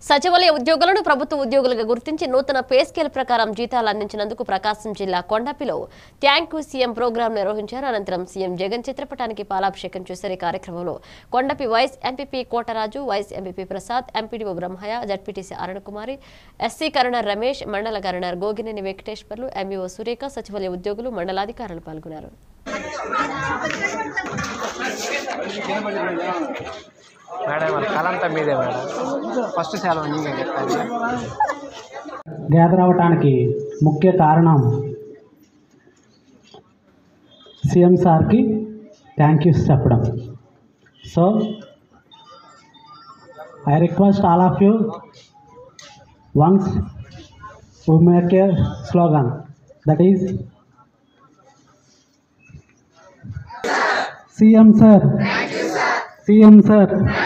సచివాలయ ఉద్యోగులను ప్రభుత్వ ఉద్యోగులుగా గుర్తించి నూతన పే స్కేల్ ప్రకారం జీతాలు అందించినందుకు ప్రకాశం జిల్లా కొండపిలో థ్యాంక్ యూ సీఎం ప్రోగ్రాం నిర్వహించారు అనంతరం సీఎం జగన్ చిత్రపటానికి పాలాభిషేకం చేశారు ఈ కార్యక్రమంలో Kondapi vice MPP Kotaraju vice MPP Prasad MPDO Brahmaiah ZPTC Arunakumari SC కరుణర్ రమేష్ మండల కరుణర్ గోగినేని వెంకటేశ్వర్లు ఎంఈఓ సురేఖ సచివాలయ ఉద్యోగులు మండలాధికారులు పాల్గొన్నారు మేడం వాళ్ళ కలంతా మీదే మేడం ఫస్ట్ సెలవు నీకే చెప్పాలి గ్యాదర్ అవ్వటానికి ముఖ్య కారణం సీఎం సార్కి థ్యాంక్ యూస్ చెప్పడం so I request all of you once who make a slogan that is CM sir CM sir